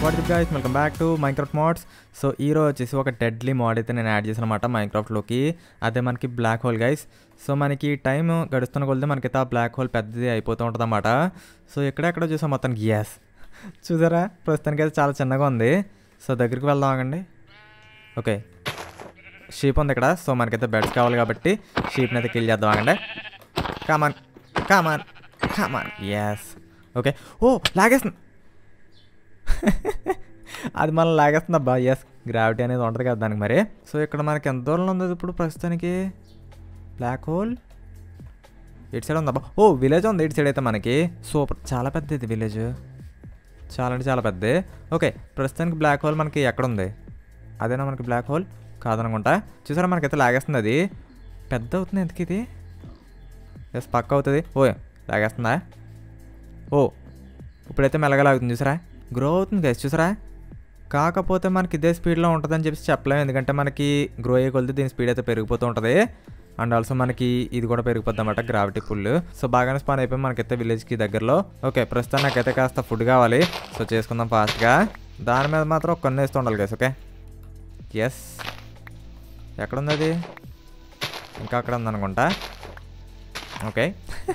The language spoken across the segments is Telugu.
What up guys welcome back to Minecraft mods so ఈరోజు వచ్చేసి ఒక డెడ్లీ మోడ్ అయితే నేను యాడ్ చేశాను అనమాట మైక్రాఫ్ట్లోకి అదే మనకి బ్లాక్ హోల్ గైస్ సో మనకి టైం గడుస్తున్న కొలితే మనకైతే ఆ బ్లాక్ హోల్ పెద్దది అయిపోతూ ఉంటుంది అనమాట సో ఎక్కడెక్కడ చూసాం మొత్తానికి ఎస్ చూసారా ప్రస్తుతానికి అయితే చాలా చిన్నగా ఉంది సో దగ్గరికి వెళ్దాం ఆగండి ఓకే షీప్ ఉంది ఇక్కడ సో మనకైతే బెడ్స్ కావాలి కాబట్టి షీప్ని అయితే కిల్ చేద్దాం ఆగండి come on come on come on yes okay ఓ లాగేస్తుంది అది మనం లాగేస్తుంది అబ్బా ఎస్ గ్రావిటీ అనేది ఉంటుంది కదా దానికి మరి సో ఇక్కడ మనకి ఎంత దూరంలో ఉంది ఇప్పుడు ప్రస్తుతానికి బ్లాక్ హోల్ ఇటు సైడ్ ఉందబ్బా ఓ విలేజ్ ఉంది ఇటు సైడ్ అయితే మనకి సూపర్ చాలా పెద్ద ఇది విలేజ్ చాలా అంటే చాలా పెద్దది ఓకే ప్రస్తుతానికి బ్లాక్ హోల్ మనకి ఎక్కడ ఉంది అదేనా మనకి బ్లాక్ హోల్ కాదనుకుంటా చూసారా మనకైతే లాగేస్తుంది అది పెద్ద అవుతుంది ఎందుకు ఇది ఎస్ పక్క అవుతుంది ఓ లాగేస్తుందా ఓ ఇప్పుడైతే మెల్లగా లాగుతుంది చూసారా గ్రో అవుతుంది గైస్ చూసారా కాకపోతే మనకి ఇదే స్పీడ్లో ఉంటుందని చెప్పి చెప్పలేము ఎందుకంటే మనకి గ్రో అయ్యే కొలితే దీని స్పీడ్ అయితే పెరిగిపోతూ ఉంటుంది అండ్ ఆల్సో మనకి ఇది కూడా పెరిగిపోద్ది అనమాట గ్రావిటీ పుల్ సో బాగానే స్పాన్ అయిపోయి మనకైతే విలేజ్కి దగ్గరలో ఓకే ప్రస్తుతం నాకైతే కాస్త ఫుడ్ కావాలి సో చేసుకుందాం ఫాస్ట్గా దాని మీద మాత్రం కొన్ని వేస్తూ ఉండాలి గైస్ ఓకే ఎస్ ఎక్కడుంది అది ఇంకా అక్కడ ఉందనుకుంటా ఓకే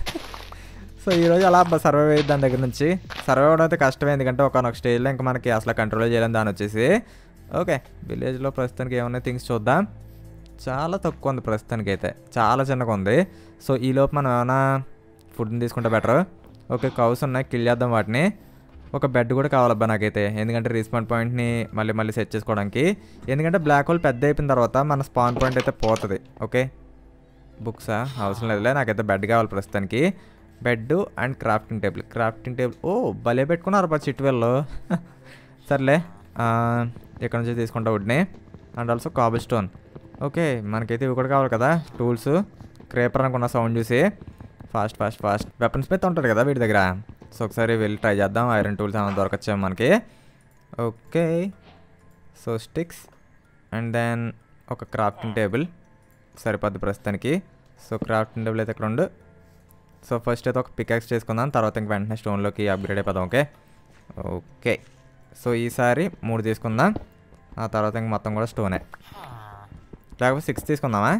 సో ఈరోజు అలా సర్వైవ్ అయ్యింది దాని దగ్గర నుంచి సర్వైవ్ అవడం అయితే కష్టమే ఎందుకంటే ఒక స్టేజ్లో ఇంకా మనకి అసలు కంట్రోల్ చేయలేం దాని వచ్చేసి ఓకే విలేజ్లో ప్రస్తుతానికి ఏమైనా థింగ్స్ చూద్దాం చాలా తక్కువ ఉంది ప్రస్తుతానికి అయితే చాలా చిన్నగా ఉంది సో ఈలోపు మనం ఏమైనా ఫుడ్ని తీసుకుంటే బెటర్ ఓకే కౌస్ ఉన్నాయి కిల్ చేద్దాం వాటిని ఒక బెడ్ కూడా కావాలబ్బా నాకైతే ఎందుకంటే రీస్పాన్ పాయింట్ని మళ్ళీ మళ్ళీ సెట్ చేసుకోవడానికి ఎందుకంటే బ్లాక్ హోల్ పెద్ద అయిపోయిన తర్వాత మన స్పాన్ పాయింట్ అయితే పోతుంది ఓకే బుక్సా అవసరం లేదులే నాకైతే బెడ్ కావాలి ప్రస్తుతానికి bed and crafting table crafting table ఓ భలే పెట్టుకున్నారు బా చిట్టువెల్లో సర్లే ఆ, ఇక్కడ నుంచి తీసుకుంటా వుడ్ని and also cobble stone okay మనకైతే ఇవి కూడా కావాలి కదా టూల్స్ క్రేపర్ అనుకున్న సౌండ్ చూసి ఫాస్ట్ ఫాస్ట్ ఫాస్ట్ వెపన్స్ పెద్ద ఉంటుంది కదా వీటి దగ్గర సో ఒకసారి వెళ్ళి ట్రై చేద్దాం ఐరన్ టూల్స్ ఏమైనా దొరకచ్చేమో మనకి okay so sticks and then ఒక క్రాఫ్టింగ్ టేబుల్ సరిపోద్ది ప్రస్తుతానికి సో క్రాఫ్టింగ్ టేబుల్ అయితే ఇక్కడ ఉండు సో ఫస్ట్ అయితే ఒక పికాక్స్ చేసుకుందాం తర్వాత ఇంక వెంటనే స్టోన్లోకి అప్గ్రేడ్ అయిపోదాం ఓకే ఓకే సో ఈసారి మూడు తీసుకుందాం ఆ తర్వాత ఇంక మొత్తం కూడా స్టోనే లేకపోతే సిక్స్ తీసుకుందామా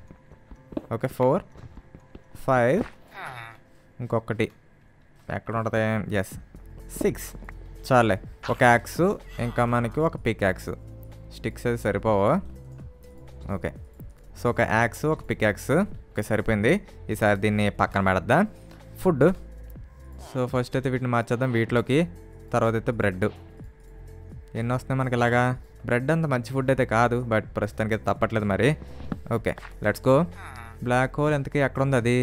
ఓకే ఫోర్ ఫైవ్ ఇంకొకటి ఎక్కడ ఉంటుంది ఎస్ సిక్స్ చాలే ఒక యాక్స్ ఇంకా మనకి ఒక పిక్ యాక్స్ స్టిక్స్ అయితే సరిపోవు ఓకే సో ఒక యాక్స్ ఒక పిక్ యాక్స్ ఓకే సరిపోయింది ఈసారి దీన్ని పక్కన పెడద్దాం ఫుడ్ సో ఫస్ట్ అయితే వీటిని మార్చేద్దాం వీటిలోకి తర్వాత అయితే బ్రెడ్ ఎన్ని వస్తున్నాయి మనకి ఇలాగా బ్రెడ్ అంత మంచి ఫుడ్ అయితే కాదు బట్ ప్రస్తుతానికి అయితే తప్పట్లేదు మరి okay let's go black hole ఎంతకి ఎక్కడ ఉంది అది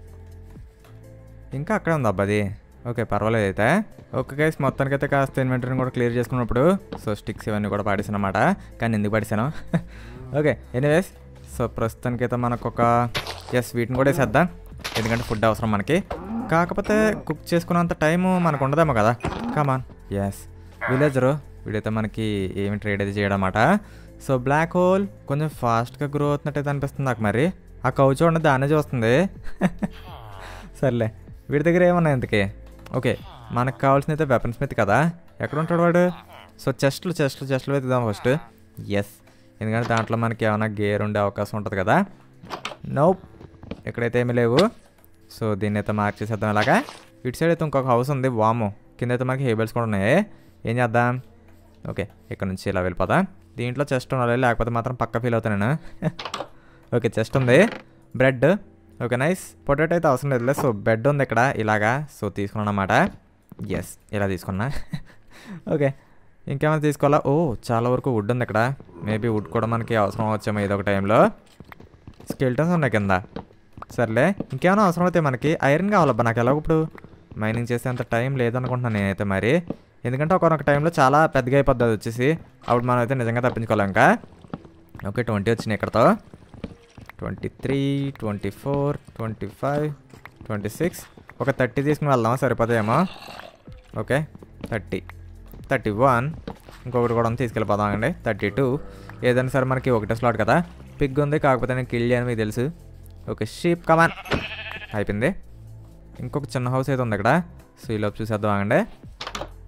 ఇంకా అక్కడే ఉంది అబ్బా అది ఓకే పర్వాలేదు అయితే ఓకే గైస్ మొత్తానికి అయితే కాస్త ఇన్వెంటరీని కూడా క్లియర్ చేసుకున్నప్పుడు సో స్టిక్స్ ఇవన్నీ కూడా పాడేసాను అనమాట కానీ ఎందుకు పాడేసాను ఓకే ఎనీవేస్ సో ప్రస్తుతానికి అయితే మనకు ఒక ఎస్ వీటిని కూడా వేసేద్దాం ఎందుకంటే ఫుడ్ అవసరం మనకి కాకపోతే కుక్ చేసుకున్నంత టైము మనకు ఉండదేమో కదా కమాన్ ఎస్ విలేజరు వీడైతే మనకి ఏమి ట్రేడ్ అయితే చేయడం అన్నమాట సో బ్లాక్ హోల్ కొంచెం ఫాస్ట్గా గ్రో అవుతున్నట్టయితే అనిపిస్తుంది నాకు మరి ఆ కౌ చూడండి దాన్నే చూస్తుంది సర్లే వీడి దగ్గర ఏమన్నాయి ఇంతకి ఓకే మనకు కావాల్సిన అయితే వెపన్స్ మీద కదా ఎక్కడ ఉంటాడు వాడు సో చెస్ట్లు చెస్ట్లు చెస్ట్లు వెతుకుదాం ఫస్ట్ ఎస్ ఎందుకంటే దాంట్లో మనకి ఏమైనా గేర్ ఉండే అవకాశం ఉంటుంది కదా నో ఎక్కడైతే ఏమీ లేవు సో దీన్ని అయితే మార్క్ చేసేద్దాం ఇలాగా ఇటు సైడ్ అయితే ఇంకొక హౌస్ ఉంది వాము కింద అయితే మనకి హేబెల్స్ కూడా ఉన్నాయి ఏం చేద్దాం ఓకే ఇక్కడ నుంచి ఇలా వెళ్ళిపోదాం దీంట్లో చెస్ట్ ఉండాలి లేకపోతే మాత్రం పక్క ఫీల్ అవుతాను నేను ఓకే చెస్ట్ ఉంది బ్రెడ్ ఓకే నైస్ పొటాటో అయితే అవసరం లేదులే సో బెడ్ ఉంది ఇక్కడ ఇలాగా సో తీసుకున్నాను అనమాట ఎస్ ఇలా తీసుకున్నా ఓకే ఇంకేమైనా తీసుకోవాలా ఓ చాలా వరకు వుడ్ ఉంది ఇక్కడ మేబీ వుడ్ కూడా మనకి అవసరం వచ్చేమో ఏదో ఒక టైంలో స్కెల్టన్స్ ఉన్నాయి కింద సర్లే ఇంకేమైనా అవసరం అయితే మనకి ఐరన్ కావాలబ్బా నాకు ఎలాగో ఇప్పుడు మైనింగ్ చేసేంత టైం లేదనుకుంటున్నాను నేనైతే మరి ఎందుకంటే ఒకనొక టైంలో చాలా పెద్దగా అయిపోద్ది అది వచ్చేసి అప్పుడు మనం అయితే నిజంగా తప్పించుకోలేం ఇంకా ఓకే ట్వంటీ వచ్చినాయి ఇక్కడతో twenty three twenty four twenty five twenty six ఒక థర్టీ తీసుకుని వెళ్దామా సరిపోతాయేమో ఓకే థర్టీ థర్టీ వన్ ఇంకొకటి కూడా ఉంది, తీసుకెళ్ళిపోదాం అండి థర్టీ టూ ఏదైనా సరే మనకి ఒకటే స్లాట్ కదా పిగ్ ఉంది కాకపోతే నేను కిల్ చేయను మీకు తెలుసు ఓకే షీప్ కమాన్ అయిపోయింది ఇంకొక చిన్న హౌస్ అయితే ఉంది ఇక్కడ సో ఈలోపు చూసేద్దాం ఆగండి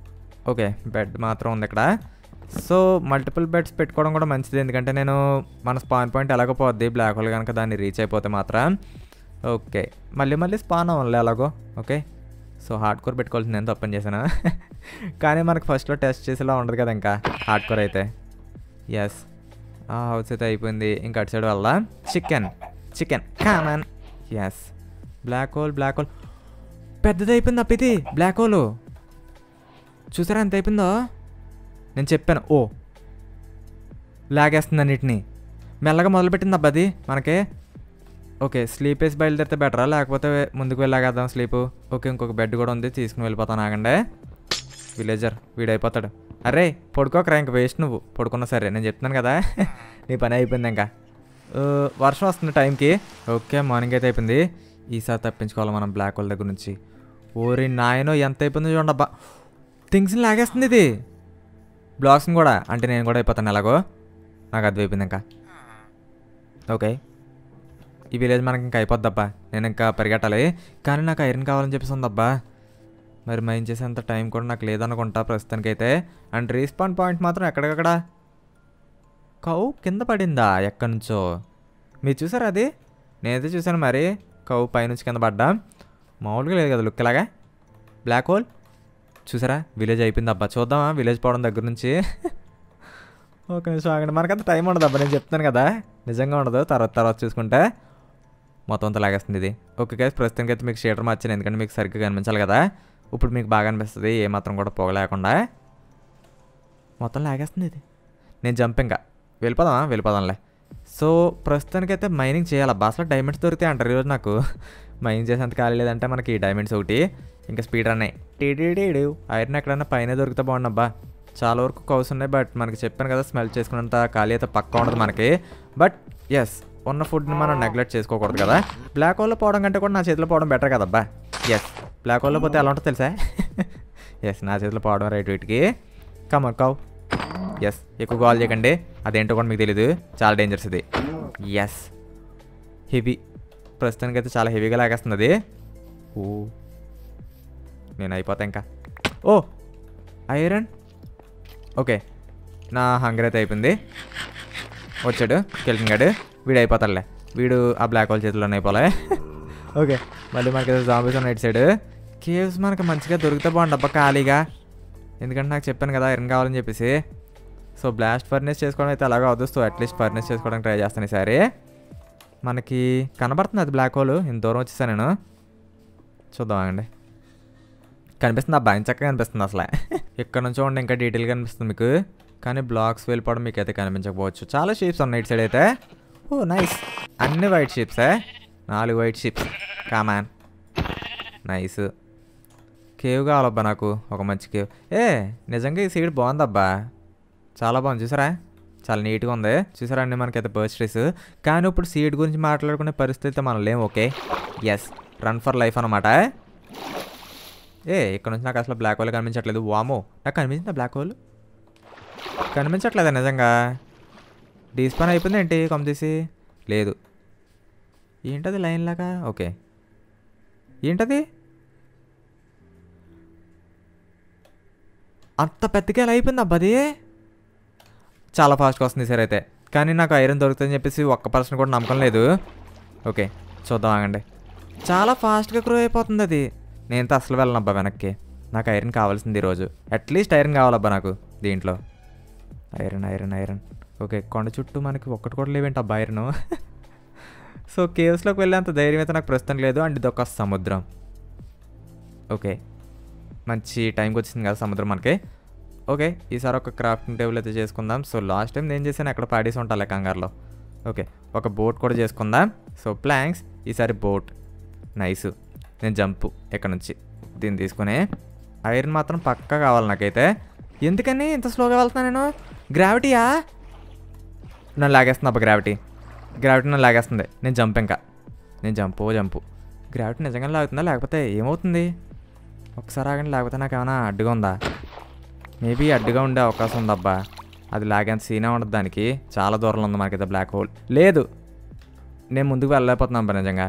ఓకే బెడ్ మాత్రం ఉంది ఇక్కడ సో మల్టిపుల్ బెడ్స్ పెట్టుకోవడం కూడా మంచిది ఎందుకంటే నేను మన స్పాన్ పాయింట్ ఎలాగో పోద్ది బ్లాక్ హోల్ కనుక దాన్ని రీచ్ అయిపోతే మాత్రం ఓకే మళ్ళీ మళ్ళీ స్పాన్ అవ్వాలి ఎలాగో ఓకే సో హార్డ్ కోర్ పెట్టుకోవాల్సింది నేను తప్పని చేశాను కానీ మనకు ఫస్ట్లో టెస్ట్ చేసేలా ఉండదు కదా ఇంకా హార్డ్ కోర్ అయితే ఎస్ హౌస్ అయితే అయిపోయింది ఇంకా అటు సైడ్ వల్ల chicken chicken come on yes black hole black hole పెద్దది అయిపోయింది అప్ప ఇది బ్లాక్ హోల్ చూసారా ఎంత అయిపోయిందో నేను చెప్పాను ఓ లాగేస్తుంది అన్నిటిని మెల్లగా మొదలుపెట్టింది అబ్బా అది మనకి ఓకే స్లీప్ వేసి బయలుదేరితే బెటరా లేకపోతే ముందుకు వెళ్ళాగేద్దాం స్లీపు ఓకే ఇంకొక బెడ్ కూడా ఉంది తీసుకుని వెళ్ళిపోతాను ఆగండి విలేజర్ వీడైపోతాడు అరే పడుకోకరా ఇంక వేస్ట్ నువ్వు పడుకున్నా సరే నేను చెప్తున్నాను కదా నీ పని అయిపోయింది ఇంకా ఆ, వర్షం వస్తుంది టైంకి ఓకే మార్నింగ్ అయితే అయిపోయింది ఈసారి తప్పించుకోవాలి మనం బ్లాక్ హోల్ దగ్గర నుంచి ఓరి నాయనో ఎంత అయిపోయిందో చూడండి అబ్బా థింగ్స్ని లాగేస్తుంది ఇది బ్లాక్స్ని కూడా అంటే నేను కూడా అయిపోతాను ఎలాగో నాకు అది అయిపోయింది ఇంకా ఓకే ఈ విలేజ్ మనకి ఇంకా అయిపోద్దబ్బా నేను ఇంకా పరిగెట్టాలి కానీ నాకు ఐరన్ కావాలని చెప్పేసి ఉందబ్బా మరి మైన్ చేసేంత టైం కూడా నాకు లేదనుకుంటా ప్రస్తుతానికైతే అండ్ రీస్పాన్ పాయింట్ మాత్రం ఎక్కడికక్కడ కౌ కింద పడిందా ఎక్కడి నుంచో మీరు చూసారా అది నేనైతే చూశాను మరి కౌ పైనుంచి కింద పడ్డా మామూలుగా లేదు కదా లుక్ ఇలాగా బ్లాక్ హోల్ చూసారా విలేజ్ అయిపోయింది అబ్బా చూద్దామా విలేజ్ పోవడం దగ్గర నుంచి ఒక నిమిషం ఆగండి మనకంత టైం ఉండదు అబ్బా నేను చెప్తాను కదా నిజంగా ఉండదు తర్వాత తర్వాత చూసుకుంటే మొత్తం అంతా లాగేస్తుంది ఇది ఓకే గైస్ ప్రస్తుతానికి అయితే మీకు షేటర్ మార్చాను ఎందుకంటే మీకు సరిగ్గా కనిపించాలి కదా ఇప్పుడు మీకు బాగా అనిపిస్తుంది ఏ మాత్రం కూడా పొగ లేకుండా మొత్తం లాగేస్తుంది ఇది నేను జంప్ ఇంకా వెళ్ళిపోదామా వెళ్ళిపోదాంలే సో ప్రస్తుతానికైతే మైనింగ్ చేయాలబ్బా అసలు డైమండ్స్ దొరుకుతాయి అంటారు ఈరోజు నాకు మైనింగ్ చేసేంత ఖాళీ లేదంటే మనకి డైమండ్స్ ఒకటి ఇంకా స్పీడ్ రన్ టీడీడీడు ఐరన్ ఎక్కడైనా పైన దొరికితే బాగుండబ్బా చాలా వరకు కౌస్ ఉన్నాయి బట్ మనకి చెప్పాను కదా స్మెల్ చేసుకున్నంత ఖాళీ అయితే పక్కా ఉండదు మనకి బట్ ఎస్ ఉన్న ఫుడ్ని మనం నెగ్లెక్ట్ చేసుకోకూడదు కదా బ్లాక్ హోల్లో పోవడం కంటే కూడా నా చేతిలో పోవడం బెటర్ కదబ్బా ఎస్ బ్లాక్ హోల్లో పోతే ఎలా ఉంటుందో తెలుసా ఎస్ నా చేతిలో పోవడం రైట్ వీటికి కమర్ కౌ ఎస్ ఎక్కువ కాల్ చేయకండి అదేంటో కూడా మీకు తెలీదు చాలా డేంజర్స్ ఇది ఎస్ హెవీ ప్రస్తుతానికి అయితే చాలా హెవీగా లాగేస్తుంది అది ఓ నేను అయిపోతా ఇంకా ఓ ఐరన్ ఓకే నా హంగర్ అయితే అయిపోయింది వచ్చాడు కెల్కిన్ గాడు వీడు అయిపోతాడులే వీడు ఆ బ్లాక్ హోల్ చేతిలోనే అయిపోలే ఓకే మళ్ళీ మనకి జాంబీస్ ఉన్నాయి ఇటు సైడ్ కేవ్స్ మనకి మంచిగా దొరికితే బాగుండు అబ్బా ఖాళీగా ఎందుకంటే నాకు చెప్పాను కదా ఐరన్ కావాలని చెప్పేసి సో బ్లాస్ట్ ఫర్నేస్ చేసుకోవడం అయితే అలాగే అవదు సో అట్లీస్ట్ ఫర్నేస్ చేసుకోవడానికి ట్రై చేస్తాను ఈసారి మనకి కనబడుతుంది అది బ్లాక్ హోల్ ఇంత దూరం వచ్చేసాను నేను చూద్దాం ఆగండి కనిపిస్తుంది అబ్బా చక్కగా కనిపిస్తుంది అసలే ఇక్కడ నుంచి చూడండి ఇంకా డీటెయిల్గా కనిపిస్తుంది మీకు కానీ బ్లాక్స్ వెళ్ళిపోవడం మీకు అయితే కనిపించకపోవచ్చు చాలా షీప్స్ ఉన్నాయి ఇటు సైడ్ అయితే ఓ నైస్ అన్ని వైట్ షీప్సే నాలుగు white sheeps come on nice cave కావాలబ్బా నాకు ఒక మంచి కేవ్ ఏ నిజంగా ఈ సీడ్ బాగుందబ్బా చాలా బాగుంది చూసారా చాలా నీట్గా ఉంది చూసారా అండి మనకైతే బర్త్ ట్రీస్ కానీ ఇప్పుడు సీడ్ గురించి మాట్లాడుకునే పరిస్థితి అయితే మనం లేము okay yes run for life అనమాట ఏ ఇక్కడ నుంచి నాకు అసలు బ్లాక్ హోల్ కనిపించట్లేదు వామో నాకు కనిపించిందా బ్లాక్ హోల్ కనిపించట్లేదా నిజంగా డీస్పాన్ అయిపోయింది ఏంటి కొమ్మ తీసి లేదు ఏంటది లైన్ లాగా ఓకే ఏంటది అంత పెద్దగా ఎలా అయిపోయింది అబ్బది చాలా ఫాస్ట్గా వస్తుంది సార్ అయితే కానీ నాకు ఐరన్ దొరుకుతుందని చెప్పేసి ఒక్క పర్సన్ కూడా నమ్మకం లేదు ఓకే చూద్దాం ఆగండి చాలా ఫాస్ట్గా గ్రో అయిపోతుంది అది నేను అసలు వెళ్ళను అబ్బా వెనక్కి నాకు ఐరన్ కావాల్సింది ఈరోజు అట్లీస్ట్ ఐరన్ కావాలబ్బా నాకు దీంట్లో ఐరన్ ఐరన్ ఐరన్ ఓకే కొండ చుట్టూ మనకి ఒక్కటి కూడా లేవేంటి అబ్బా ఐరన్ సో కేవ్స్లోకి వెళ్ళేంత ధైర్యం అయితే నాకు ప్రస్తుతం లేదు అండ్ ఇది ఒక సముద్రం ఓకే మంచి టైంకి వచ్చింది కదా సముద్రం మనకి ఓకే ఈసారి ఒక క్రాఫ్టింగ్ టేబుల్ అయితే చేసుకుందాం సో లాస్ట్ టైం నేను చేశాను అక్కడ పాడేసి ఉంటాలే కంగారులో ఓకే ఒక బోట్ కూడా చేసుకుందాం సో ప్లాంక్స్ ఈసారి బోట్ నైస్ నేను జంపు ఇక్కడ నుంచి దీన్ని తీసుకుని ఐరన్ మాత్రం పక్కా కావాలి నాకైతే ఎందుకని ఇంత స్లోగా వెళ్తున్నాను నేను గ్రావిటీయా నన్ను లాగేస్తుంది అబ్బా గ్రావిటీ గ్రావిటీ నన్ను లాగేస్తుంది నేను జంప్ ఇంకా నేను జంపు జంపు గ్రావిటీ నిజంగా లాగుతుందా లేకపోతే ఏమవుతుంది ఒకసారి ఆగండి లేకపోతే నాకు ఏమైనా అడ్డుగా ఉందా మేబీ అడ్డుగా ఉండే అవకాశం ఉందబ్బా అది లాగేంత సీనే ఉండదు దానికి చాలా దూరంలో ఉంది మనకైతే బ్లాక్ హోల్ లేదు నేను ముందుకు వెళ్ళలేకపోతున్నాను అబ్బా నిజంగా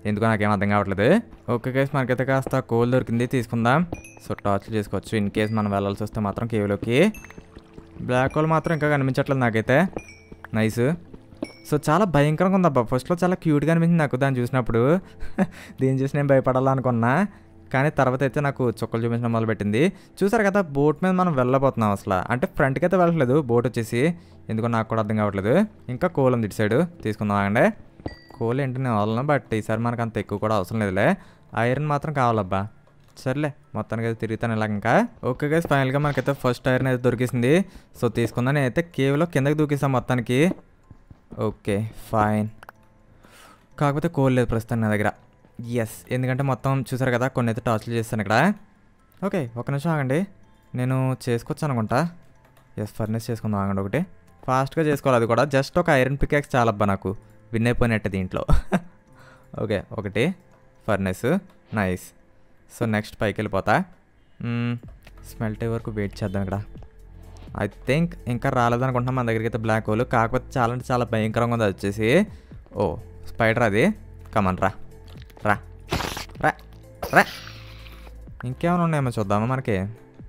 ఎందుకో నాకేం అర్థం కావట్లేదు ఓకే గైస్ మనకైతే కాస్త కోల్ దొరికింది తీసుకుందాం సో టార్చ్ చేసుకోవచ్చు ఇన్ కేస్ మనం వెళ్ళాల్సి వస్తే మాత్రం కేవ్లోకి బ్లాక్ హోల్ మాత్రం ఇంకా కనిపించట్లేదు నాకైతే నైస్ సో చాలా భయంకరంగా ఉంది అబ్బా ఫస్ట్లో చాలా క్యూట్గా అనిపించింది నాకు దాన్ని చూసినప్పుడు దీన్ని చూసి నేను భయపడాలనుకున్నా కానీ తర్వాత అయితే నాకు చుక్కలు చూపించడం మొదలుపెట్టింది చూసారు కదా బోట్ మీద మనం వెళ్ళబోతున్నాం అసలు అంటే ఫ్రంట్కి అయితే వెళ్ళట్లేదు బోట్ వచ్చేసి ఎందుకో నాకు కూడా అర్థం కావట్లేదు ఇంకా కోల్ ఉంది ఇటు సైడ్ తీసుకుందాం ఆగండి కోల్ ఏంటి నేను వదలను బట్ ఈసారి మనకు అంత ఎక్కువ కూడా అవసరం లేదులే ఐరన్ మాత్రం కావాలబ్బా సర్లే మొత్తానికి అయితే తిరుగుతాను ఇలా ఇంకా ఓకే గైస్ ఫైనల్గా మనకైతే ఫస్ట్ ఐరన్ అయితే దొరికేసింది సో తీసుకుందా నేనైతే కేవ్లో కిందకి దూకిస్తాను మొత్తానికి ఓకే ఫైన్ కాకపోతే కోల్ లేదు ప్రస్తుతం నా దగ్గర ఎస్ ఎందుకంటే మొత్తం చూసారు కదా కొన్ని అయితే టార్చ్లు చేస్తాను ఇక్కడ ఓకే ఒక నిమిషం ఆగండి నేను చేసుకోవచ్చు అనుకుంటా ఎస్ ఫర్నెస్ చేసుకుందాం ఆగండి ఒకటి ఫాస్ట్గా చేసుకోవాలి అది కూడా జస్ట్ ఒక ఐరన్ పికాక్స్ చాలబ్బా నాకు విన్ అయిపోయినట్టే దీంట్లో ఓకే ఒకటి ఫర్నెస్ నైస్ సో నెక్స్ట్ పైకి వెళ్ళిపోతా స్మెల్ట్ అయ్యే వరకు వెయిట్ చేద్దాం ఇక్కడ ఐ థింక్ ఇంకా రాలేదనుకుంటున్నాం మన దగ్గరికి అయితే బ్లాక్ హోల్ కాకపోతే చాలా అంటే చాలా భయంకరంగా ఉంది అది వచ్చేసి ఓ స్పైడర్ అది కమన్ రా రా రా రా ఇంకేమైనా ఉన్నాయేమో చూద్దామా మనకి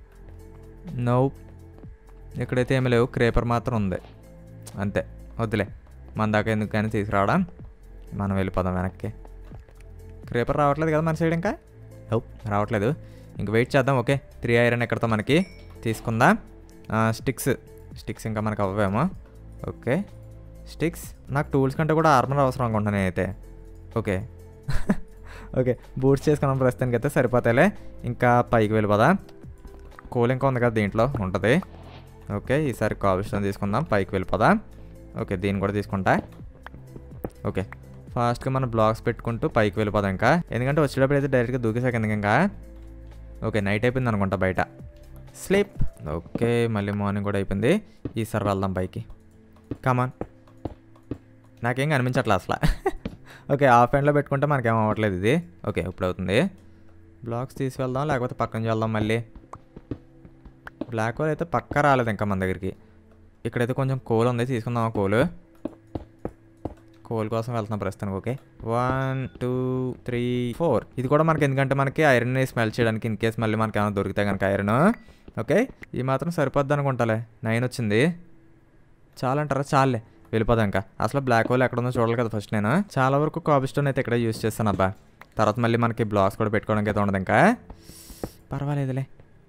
నో ఇక్కడైతే ఏమీ లేవు క్రేపర్ మాత్రం ఉంది అంతే వద్దులే మన దాకా ఎందుకు కానీ తీసుకురావడం మనం వెళ్ళిపోదాం వెనక్కి క్రేపర్ రావట్లేదు కదా మన సైడ్ ఇంకా ఓ రావట్లేదు ఇంక వెయిట్ చేద్దాం ఓకే త్రీ ఐరన్ ఎక్కడితో మనకి తీసుకుందాం స్టిక్స్ స్టిక్స్ ఇంకా మనకు అవ్వేమో ఓకే స్టిక్స్ నాకు టూల్స్ కంటే కూడా ఆర్మర్ అవసరం అనుకుంటాను నేనైతే ఓకే ఓకే బూట్స్ చేసుకున్నాం ప్రస్తుతానికి అయితే సరిపోతాయిలే ఇంకా పైకి వెళ్ళిపోదా కూల్ ఇంకా ఉంది కదా దీంట్లో ఉంటుంది ఓకే ఈసారి కాల్స్టోన్ తీసుకుందాం పైకి వెళ్ళిపోదాం ఓకే దీన్ని కూడా తీసుకుంటా ఓకే ఫాస్ట్గా మనం బ్లాక్స్ పెట్టుకుంటూ పైకి వెళ్ళిపోదాం ఇంకా ఎందుకంటే వచ్చేటప్పుడు అయితే డైరెక్ట్గా దూకేసాక ఎందుకు ఇంకా ఓకే నైట్ అయిపోయింది అనుకుంటా బయట స్లీప్ ఓకే మళ్ళీ మార్నింగ్ కూడా అయిపోయింది ఈసారి వెళ్దాం పైకి కమాన్ నాకేం కనిపించట్లే అసలు ఓకే హాఫ్ హ్యాండ్లో పెట్టుకుంటే మనకేం అవ్వట్లేదు ఇది ఓకే ఇప్పుడు అవుతుంది బ్లాక్స్ తీసి వెళ్దాం లేకపోతే పక్క నుంచి వెళ్దాం మళ్ళీ బ్లాక్ హోల్ అయితే పక్క రాలేదు ఇంకా మన దగ్గరికి ఇక్కడైతే కొంచెం కోల్ ఉంది తీసుకుందాం ఆ కోల్ కోల్ కోసం వెళ్తున్నాం ప్రస్తుతానికి okay one two three four ఇది కూడా మనకి ఎందుకంటే మనకి ఐరన్ స్మెల్ చేయడానికి ఇన్ కేస్ మళ్ళీ మనకి ఏమైనా దొరికితే కనుక ఐరన్ ఓకే ఈ మాత్రం సరిపోద్ది అనుకుంటాలే నైన్ వచ్చింది చాలా అంటారా చాలే వెళ్ళిపోదాం ఇంకా అసలు బ్లాక్ హోల్ ఎక్కడ ఉందో చూడాలి కదా ఫస్ట్ నేను చాలా వరకు కాబ్స్టోన్ అయితే ఇక్కడ యూస్ చేస్తాను అబ్బా తర్వాత మళ్ళీ మనకి బ్లాక్స్ కూడా పెట్టుకోవడానికి అయితే ఉండదు ఇంకా పర్వాలేదులే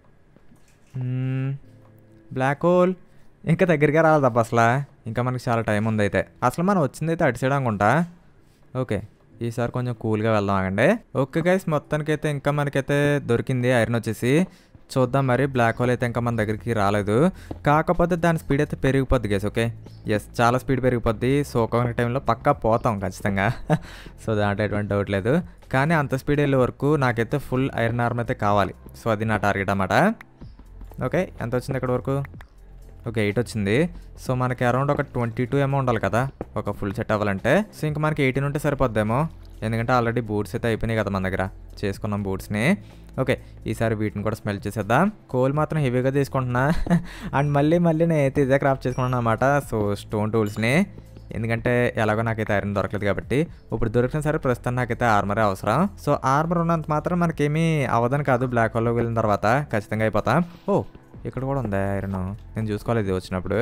బ్లాక్ హోల్ ఇంకా దగ్గరగా రాలేదబ్బా అసలు ఇంకా మనకి చాలా టైం ఉంది అయితే అసలు మనం వచ్చింది అయితే అటు సైడ్ అనుకుంటా ఓకే ఈసారి కొంచెం కూల్గా వెళ్దాం ఆగండి ఓకే గైస్ మొత్తానికైతే ఇంకా మనకైతే దొరికింది ఐరన్ వచ్చేసి చూద్దాం మరి బ్లాక్ హోల్ అయితే ఇంకా మన దగ్గరికి రాలేదు కాకపోతే దాని స్పీడ్ అయితే పెరిగిపోద్ది గేస్ ఓకే ఎస్ చాలా స్పీడ్ పెరిగిపోద్ది సో ఒక టైంలో పక్కా పోతాం ఖచ్చితంగా సో దాంట్లో ఎటువంటి డౌట్ లేదు కానీ అంత స్పీడ్ వెళ్ళే వరకు నాకైతే ఫుల్ ఐరన్ ఆర్మ్ అయితే కావాలి సో అది నా టార్గెట్ అన్నమాట ఓకే ఎంత వచ్చింది ఇక్కడ వరకు ఓకే ఎయిట్ వచ్చింది సో మనకి అరౌండ్ ఒక ట్వంటీ టూ ఏమో ఉండాలి కదా ఒక ఫుల్ సెట్ అవ్వాలంటే సో ఇంకా మనకి ఎయిటీన్ ఉంటే సరిపోద్దేమో ఎందుకంటే ఆల్రెడీ బూట్స్ అయితే అయిపోయినాయి కదా మన దగ్గర చేసుకున్నాం బూట్స్ని ఓకే ఈసారి వీటిని కూడా స్మెల్ చేసేద్దాం కోల్ మాత్రం హెవీగా తీసుకుంటున్నా అండ్ మళ్ళీ మళ్ళీ నేను అయితే ఇదే క్రాఫ్ట్ చేసుకున్నాను అనమాట సో స్టోన్ టూల్స్ని ఎందుకంటే ఎలాగో నాకైతే ఐరన్ దొరకలేదు కాబట్టి ఇప్పుడు దొరికిన సరే ప్రస్తుతం నాకైతే ఆర్మరే అవసరం సో ఆర్మర్ ఉన్నంత మాత్రం మనకేమీ అవ్వదని కాదు బ్లాక్ హోల్లోకి వెళ్ళిన తర్వాత ఖచ్చితంగా అయిపోతాం ఓ ఇక్కడ కూడా ఉందా ఐరన్ నేను చూసుకోలేదు ఇది వచ్చినప్పుడు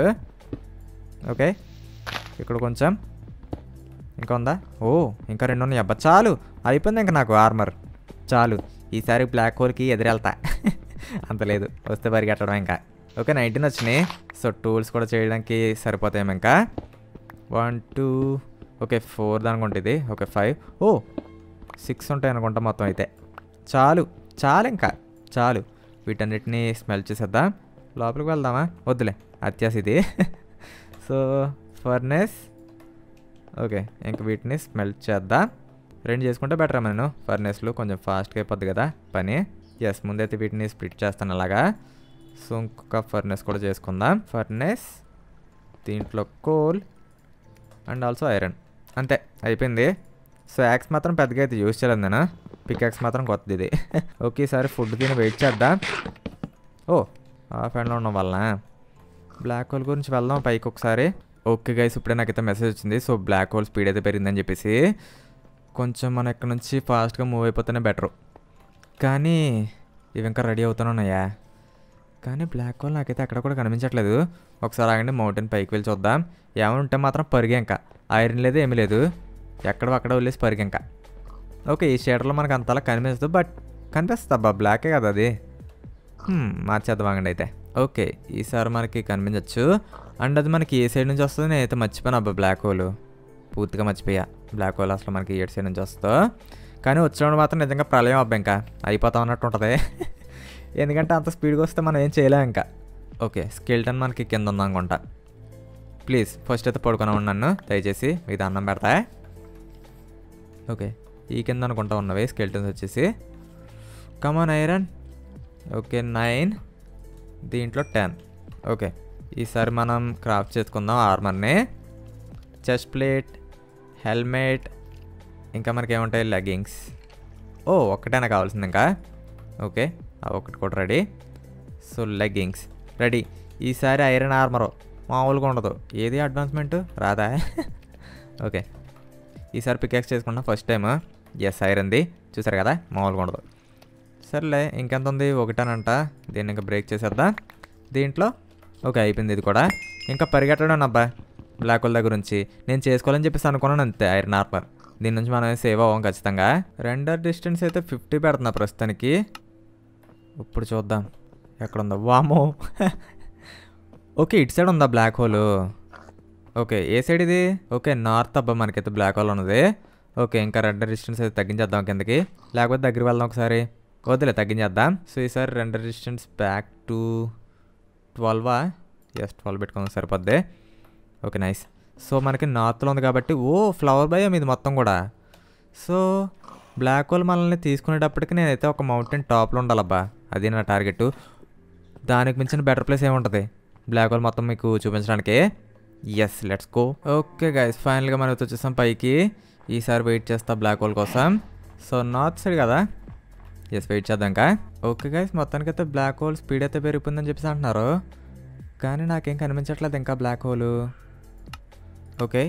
ఓకే ఇక్కడ కొంచెం ఇంకా ఉందా ఓ ఇంకా రెండు ఉన్నాయి అబ్బా చాలు అయిపోయింది ఇంకా నాకు ఆర్మర్ చాలు ఈసారి బ్లాక్ హోల్కి ఎదురెళ్తా అంత లేదు వస్తే పరిగెట్టడం ఇంకా ఓకే నైన్టీన్ వచ్చినాయి సో టూల్స్ కూడా చేయడానికి సరిపోతాయేమో ఇంకా వన్ టూ ఓకే ఫోర్ అనుకుంటే ఇది ఓకే ఫైవ్ ఓ సిక్స్ ఉంటాయి అనుకుంటా మొత్తం అయితే చాలు చాలు ఇంకా చాలు వీటన్నిటిని స్మెల్ చేసేద్దాం లోపలికి వెళ్దామా వద్దులే అత్యాస ఇది సో ఫర్నెస్ ఓకే ఇంక వీటిని స్మెల్ చేద్దాం రెండు చేసుకుంటే బెటర్ నేను ఫర్నెస్లో కొంచెం ఫాస్ట్గా అయిపోద్ది కదా పని ఎస్ ముందైతే వీటిని స్ప్లిట్ చేస్తాను అలాగా సో ఇంకొక ఫర్నెస్ కూడా చేసుకుందాం ఫర్నెస్ దీంట్లో కోల్ అండ్ ఆల్సో ఐరన్ అంతే అయిపోయింది సో యాక్స్ మాత్రం పెద్దగా అయితే యూజ్ చేయలేదు నేను పికాక్స్ మాత్రం కొత్తది ఇది ఓకే ఈసారి ఫుడ్ తిని వెయిట్ చేద్దాం ఓ హాఫ్ హ్యాండ్లో ఉండడం వల్ల బ్లాక్ హోల్ గురించి వెళ్దాం పైకి ఒకసారి ఓకే గైస్ ఇప్పుడే నాకైతే మెసేజ్ వచ్చింది సో బ్లాక్ హోల్ స్పీడ్ అయితే పెరిగిందని చెప్పేసి కొంచెం మనం ఇక్కడ నుంచి ఫాస్ట్గా మూవ్ అయిపోతేనే బెటరు కానీ ఇవి ఇంకా రెడీ అవుతూనే ఉన్నాయా కానీ బ్లాక్ హోల్ నాకైతే అక్కడ కూడా కనిపించట్లేదు ఒకసారి ఆగండి మౌంటైన్ పైకి వెళ్ళి చూద్దాం ఏమైనా ఉంటే మాత్రం పరిగే ఇంకా ఐరన్ లేదు ఏమీ లేదు ఎక్కడ అక్కడ వదిలేసి పరిగే ఇంకా ఓకే ఈ షేడర్లో మనకు అంతలా కనిపించదు బట్ కనిపిస్తుంది అబ్బా బ్లాకే కదా అది హ్మ్, మార్చేద్దాం ఆగండి అయితే ఓకే ఈసారి మనకి కనిపించవచ్చు అండ్ అది మనకి ఏ సైడ్ నుంచి వస్తుంది నేనైతే మర్చిపోయాను అబ్బా బ్లాక్ హోల్ పూర్తిగా మర్చిపోయా బ్లాక్ హోల్ అసలు మనకి ఏ సైడ్ నుంచి వస్తుందో కానీ వచ్చినప్పుడు మాత్రం నిజంగా ప్రళయం అబ్బా ఇంకా అయిపోతాం అన్నట్టు ఉంటుంది ఎందుకంటే అంత స్పీడ్గా వస్తే మనం ఏం చేయలేం ఇంకా ఓకే స్కెల్టన్ మనకి కింద ఉందనుకుంటా ప్లీజ్ ఫస్ట్ అయితే పడుకొని నన్ను దయచేసి మీకు అన్నం పెడతా ఓకే ఈ కింద అనుకుంటా ఉన్నవి స్కెల్టన్స్ వచ్చేసి కమాన్ ఐరన్ ఓకే నైన్ దీంట్లో టెన్ ఓకే ఈసారి మనం క్రాఫ్ట్ చేసుకుందాం ఆర్మర్ని చెస్ట్ ప్లేట్ హెల్మెట్ ఇంకా మనకి ఏముంటాయి లెగ్గింగ్స్ ఓ ఒక్కటైనా కావాల్సింది ఇంకా ఓకే ఆ ఒకటి కూడా రెడీ సో లెగ్గింగ్స్ రెడీ ఈసారి ఐరన్ ఆర్మర్ మామూలుగా ఉండదు ఏది అడ్వాన్స్మెంట్ రాదా ఓకే ఈసారి పికాక్స్ చేసుకున్నా ఫస్ట్ టైం ఎస్ ఐరన్ది చూసారు కదా మామూలుగా ఉండదు సర్లే ఇంకెంత ఉంది ఒకటేనంట దీన్ని ఇంకా బ్రేక్ చేసేద్దాం దీంట్లో ఓకే అయిపోయింది ఇది కూడా ఇంకా పరిగెట్టడం అబ్బా బ్లాక్ హోల్ దగ్గర నుంచి నేను చేసుకోవాలని చెప్పేసి అనుకున్నాను అంతే ఐరన్ ఆర్మర్ దీని నుంచి మనం సేవ్ అవ్వం ఖచ్చితంగా రెండర్ డిస్టెన్స్ అయితే ఫిఫ్టీ పెడుతున్నా ప్రస్తుతానికి ఇప్పుడు చూద్దాం ఎక్కడ ఉందో వామో ఓకే ఇటు సైడ్ ఉందా బ్లాక్ హోల్ ఓకే ఏ సైడ్ ఇది ఓకే నార్త్ అబ్బా మనకైతే బ్లాక్ హోల్ ఉన్నది ఓకే ఇంకా రెండర్ డిస్టెన్స్ అయితే తగ్గించేద్దాం కిందకి లేకపోతే దగ్గరికి వెళ్దాం ఒకసారి వద్దులే తగ్గించేద్దాం సో ఈసారి రెండర్ డిస్టెన్స్ బ్యాక్ టు ట్వెల్వా ఎస్ ట్వెల్వ్ పెట్టుకుందాం సరిపోద్ది ఓకే నైస్ సో మనకి నార్త్లో ఉంది కాబట్టి ఓ ఫ్లవర్ భయం ఇది మొత్తం కూడా సో బ్లాక్ హోల్ మనల్ని తీసుకునేటప్పటికి నేనైతే ఒక మౌంటైన్ టాప్లో ఉండాలబ్బా అది నా టార్గెట్ దానికి మించిన బెటర్ ప్లేస్ ఏముంటుంది బ్లాక్ హోల్ మొత్తం మీకు చూపించడానికి yes let's go okay guys ఫైనల్గా మనం అయితే వచ్చేసాం పైకి ఈసారి వెయిట్ చేస్తా బ్లాక్ హోల్ కోసం సో నార్త్ సైడ్ కదా ఎస్ వెయిట్ చేద్దాం ఇంకా ఓకే గైస్ మొత్తానికి అయితే బ్లాక్ హోల్ స్పీడ్ అయితే పెరిగిపోయిందని చెప్పేసి అంటున్నారు కానీ నాకేం కనిపించట్లేదు ఇంకా బ్లాక్ హోల్ ఓకే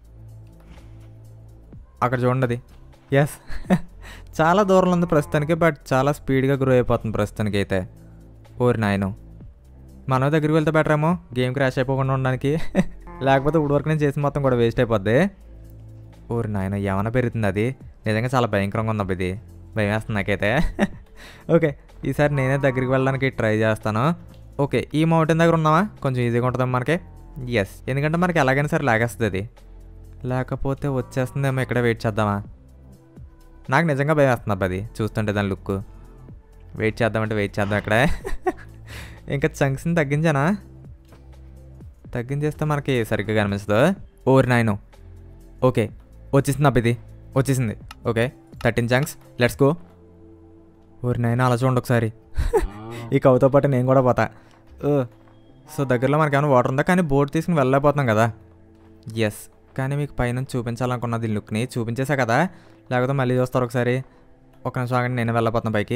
అక్కడ చూడండి అది ఎస్ చాలా దూరంలో ఉంది ప్రస్తుతానికి బట్ చాలా స్పీడ్గా గ్రో అయిపోతుంది ప్రస్తుతానికి అయితే ఓరి నాయను మన దగ్గరికి వెళ్తే బెటర్ ఏమో గేమ్ క్రాష్ అయిపోకుండా ఉండడానికి లేకపోతే ఇప్పుడు వరకు నేను చేసిన మొత్తం కూడా వేస్ట్ అయిపోద్ది ఓరి నాయన ఏమైనా పెరుగుతుంది అది నిజంగా చాలా భయంకరంగా ఉంది అబ్బా ఇది భయం వేస్తుంది నాకైతే ఓకే ఈసారి నేనే దగ్గరికి వెళ్ళడానికి ట్రై చేస్తాను ఓకే ఈ మౌంటైన్ దగ్గర ఉన్నామా కొంచెం ఈజీగా ఉంటుంది మనకి ఎస్ ఎందుకంటే మనకి ఎలాగైనా సరే లాగేస్తుంది అది లేకపోతే వచ్చేస్తుందేమో ఇక్కడ వెయిట్ చేద్దామా నాకు నిజంగా భయం వేస్తుంది అబ్బా అది చూస్తుంటే దాని లుక్ వెయిట్ చేద్దామంటే వెయిట్ చేద్దాం ఇక్కడ ఇంకా చంక్స్ని తగ్గించానా తగ్గించేస్తే మనకి సరిగ్గా కనిపిస్తుంది ఓరి నాయను ఓకే వచ్చేసింది అబ్బా ఇది వచ్చేసింది okay thirteen chunks let's go ఓరి నాయన అలా చూడండి ఒకసారి ఈ కవుతో పాటు నేను కూడా పోతా ఓ, సో దగ్గరలో మనకి ఏమైనా వాటర్ ఉందా కానీ బోట్ తీసుకుని వెళ్ళలేకపోతున్నాం కదా ఎస్ కానీ మీకు పైనుంచి చూపించాలనుకున్న దీని లుక్ని చూపించేసా కదా లేకపోతే మళ్ళీ చూస్తారు ఒకసారి ఒక నిమిషం ఆగండి నేను వెళ్ళిపోతున్నా పైకి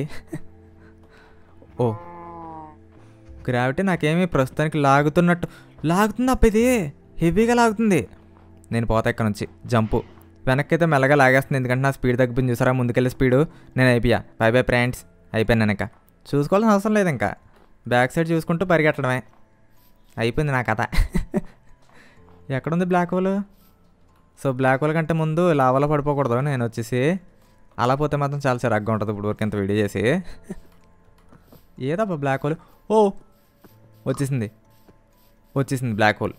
ఓ గ్రావిటీ నాకేమీ ప్రస్తుతానికి లాగుతున్నట్టు లాగుతుంది అప్ప ఇది హెవీగా లాగుతుంది నేను పోతా ఇక్కడ నుంచి జంపు వెనక్కి అయితే మెల్లగా లాగేస్తుంది ఎందుకంటే నా స్పీడ్ తగ్గిపోయింది చూసారా ముందుకెళ్ళే స్పీడు నేను అయిపోయా బై బై ఫ్రెండ్స్ అయిపోయాను నేను ఇంకా చూసుకోవాల్సిన అవసరం లేదు ఇంకా బ్యాక్ సైడ్ చూసుకుంటూ పరిగెట్టడమే అయిపోయింది నా కథ ఎక్కడుంది black hole so black hole కంటే ముందు లావాలో పడిపోకూడదు నేను వచ్చేసి అలా పోతే మాత్రం చాలా చిరాగ్గా ఉంటుంది ఇప్పుడు వరకు ఇంత వీడియో చేసి ఏదబ్బా బ్లాక్ హోల్ ఓ వచ్చేసింది వచ్చేసింది బ్లాక్ హోల్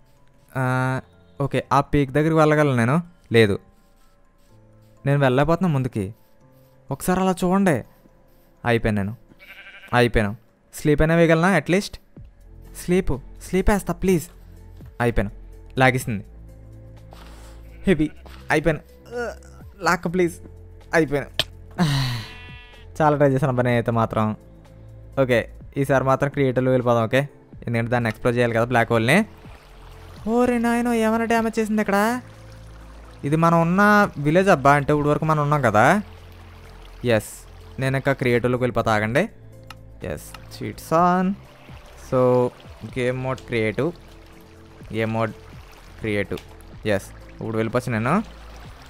ఓకే ఆ పీక్ దగ్గరికి వెళ్ళగలను నేను లేదు నేను వెళ్ళలేకపోతున్నా ముందుకి ఒకసారి అలా చూడండి అయిపోయాను నేను అయిపోయాను స్లీప్ అయినా వేయగలనా అట్లీస్ట్ స్లీప్ స్లీప్ వేస్తా ప్లీజ్ అయిపోయాను లాగేసింది హెవీ అయిపోయాను లాక్ ప్లీజ్ అయిపోయాను చాలా ట్రై చేశాను అబ్బా నేనైతే మాత్రం ఓకే ఈసారి మాత్రం క్రియేటర్లో వెళ్ళిపోదాం ఓకే ఎందుకంటే దాన్ని ఎక్స్ప్లోర్ చేయాలి కదా బ్లాక్ హోల్ని ఓరే నాయన ఏమైనా డ్యామేజ్ చేసింది ఇక్కడ ఇది మనం ఉన్న విలేజ్ అబ్బా అంటే ఇప్పుడు వరకు మనం ఉన్నాం కదా ఎస్ నేను ఇంకా క్రియేటివ్లోకి వెళ్ళిపోతా ఆగండి yes cheats on so game mode creative game mode creative yes ఇప్పుడు వెళ్ళిపోవచ్చు నేను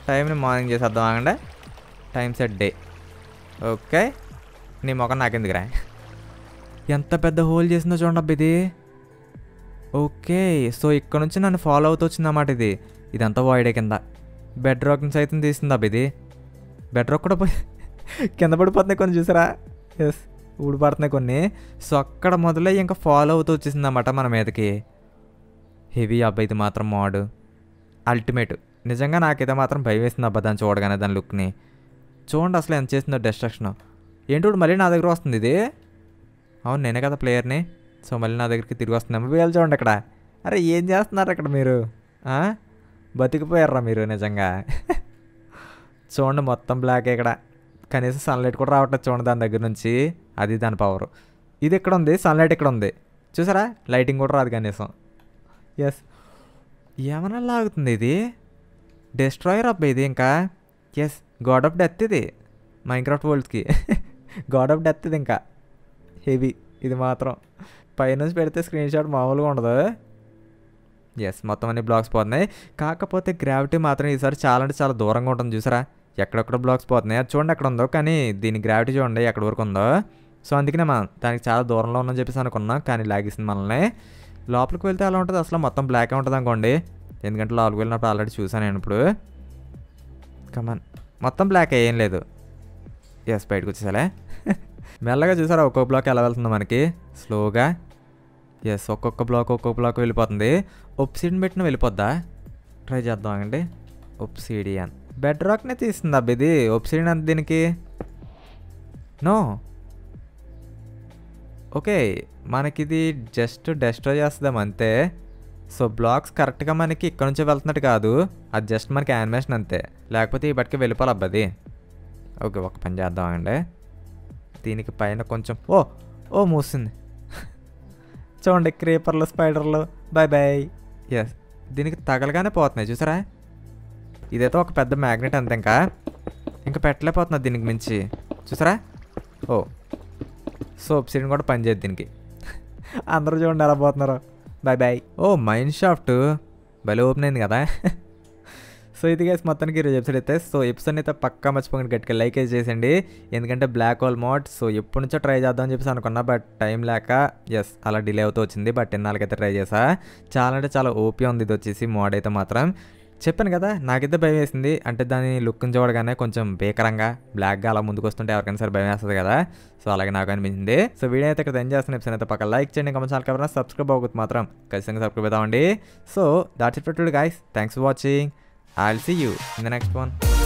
టైంని మార్నింగ్ చేసేద్దాం ఆగండి టైం సెట్ డే ఓకే నీ మొఖం నాకెందుకురా ఎంత పెద్ద హోల్ చేసిందో చూడండి అబ్బా ఇది ఓకే సో ఇక్కడ నుంచి నన్ను ఫాలో అవుతూ వచ్చిందన్నమాట ఇది ఇదంతా వాయిడే కింద బెడ్ రాక్ నుంచి అయితే తీసింది అబ్బా ఇది బెడ్ రాక్ కూడా పోయి కింద పడిపోతున్నాయి కొన్ని చూసారా ఎస్ ఊడిపడుతున్నాయి కొన్ని సో అక్కడ మొదలై ఇంకా ఫాలో అవుతూ వచ్చేసిందన్నమాట మన మీదకి హెవీ అబ్బా ఇది మాత్రం మోడ్ అల్టిమేట్ నిజంగా నాకైతే మాత్రం భయం వేసింది అబ్బా దాన్ని చూడగానే దాని లుక్ని చూడండి అసలు ఎంత చేసిందో డిస్ట్రక్షన్ ఏంటి ఇప్పుడు మళ్ళీ నా దగ్గర వస్తుంది ఇది అవును నేనే కదా ప్లేయర్ని సో మళ్ళీ నా దగ్గరికి తిరిగి వస్తున్నాము వీళ్ళు చూడండి ఇక్కడ అరే ఏం చేస్తున్నారు ఇక్కడ మీరు ఆ? బతికిపోయారా మీరు నిజంగా చూడండి మొత్తం బ్లాక్ ఇక్కడ కనీసం సన్లైట్ కూడా రావట్లేదు చూడండి దాని దగ్గర నుంచి అది దాని పవర్ ఇది ఇక్కడ ఉంది సన్లైట్ ఇక్కడ ఉంది చూసారా లైటింగ్ కూడా రాదు కనీసం ఎస్ ఏమన్నా లాగుతుంది ఇది డెస్ట్రాయర్ అబ్బా ఇది ఇంకా ఎస్ గాడ్ ఆఫ్ డెత్ ఇది మైన్క్రాఫ్ట్ వరల్డ్స్కి గాడ్ ఆఫ్ డెత్ ఇది ఇంకా హెవీ ఇది మాత్రం పైనుంచి పెడితే స్క్రీన్ షాట్ మామూలుగా ఉండదు ఎస్ మొత్తం అన్ని బ్లాక్స్ పోతున్నాయి కాకపోతే గ్రావిటీ మాత్రం ఈసారి చాలా అంటే చాలా దూరంగా ఉంటుంది చూసారా ఎక్కడెక్కడ బ్లాక్స్ పోతున్నాయి అది చూడండి ఎక్కడ ఉందో కానీ దీని గ్రావిటీ చూడండి ఎక్కడి వరకు ఉందో సో అందుకనే మనం దానికి చాలా దూరంలో ఉందని చెప్పేసి అనుకున్నాం కానీ లాగేసింది మనల్ని లోపలికి వెళ్తే అలా ఉంటుంది అసలు మొత్తం బ్లాక్ ఉంటుంది అనుకోండి ఎందుకంటే లోపలికి వెళ్ళినప్పుడు ఆల్రెడీ చూసాను నేను ఇప్పుడు కమాన్ మొత్తం బ్లాక్ ఏం లేదు ఎస్ బయటకు వచ్చేసాలే మెల్లగా చూసారా ఒక్కొక్క బ్లాక్ ఎలా వెళ్తుందో మనకి స్లోగా ఎస్ ఒక్కొక్క బ్లాక్ ఒక్కొక్క బ్లాక్ వెళ్ళిపోతుంది ఒప్సిడియన్ పెట్టిన వెళ్ళిపోద్దా ట్రై చేద్దాం అండి ఒప్సిడియన్ బెడ్ రాక్నే తీస్తుంది అబ్బా ఇది ఒప్సిడియన్ అంత దీనికి నో ఓకే మనకిది జస్ట్ డెస్ట్రాయ్ చేస్తాం అంతే సో బ్లాక్స్ కరెక్ట్గా మనకి ఇక్కడ నుంచి వెళ్తున్నట్టు కాదు అది జస్ట్ మనకి యానిమేషన్ అంతే లేకపోతే ఈ బట్టికి వెళ్ళిపోవాలి అబ్బది ఓకే ఒక పని చేద్దాం అండి దీనికి పైన కొంచెం ఓ ఓ మూసింది చూడండి క్రీపర్లు స్పైడర్లు బాయ్ బాయ్ ఎస్ దీనికి తగలగానే పోతున్నాయి చూసారా ఇదైతే ఒక పెద్ద మ్యాగ్నెట్ అంతే ఇంకా ఇంకా పెట్టలేకపోతున్నా దీనికి మించి చూసారా ఓ సోప్ సీన్ కూడా పనిచేయదు దీనికి అందరూ చూడండి ఎలా పోతున్నారు బాయ్ బాయ్ ఓ మైండ్ షాఫ్ట్ భలే ఓపెన్ అయింది కదా సో ఇది గైస్ మొత్తానికి ఈరోజు ఎపిసోడ్ అయితే సో ఎపిసోడ్ అయితే పక్కా మర్చిపోకండి గట్టిగా లైక్ అయితే చేసేయండి ఎందుకంటే బ్లాక్ హోల్ మోడ్ సో ఎప్పటి నుంచో ట్రై చేద్దామని చెప్పేసి అనుకున్నా బట్ టైం లేక ఎస్ అలా డిలే అవుతూ వచ్చింది బట్ ఎన్నాళ్ళకైతే ట్రై చేసా చాలా అంటే చాలా ఓపీ ఉంది ఇది వచ్చేసి మోడ్ అయితే మాత్రం చెప్పాను కదా నాకైతే భయం వేసింది అంటే దాని లుక్ని చూడగానే కొంచెం భీకరంగా బ్లాక్గా అలా ముందుకు వస్తుంటే ఎవరికైనా సరే భయం వేస్తుంది కదా సో అలాగే నాకు అనిపించింది సో వీడియో అయితే ఇక్కడ ఎంజాయ్ చేస్తున్న ఎపిసోడ్ అయితే పక్క లైక్ చేయండి కమెంట్ ఛానల్ ఎవరైనా సబ్స్క్రైబ్ అవ్వకపోతే మాత్రం ఖచ్చితంగా సబ్స్క్రైబ్ అవుతామండి so that's it for today guys thanks for watching I will see you in the next one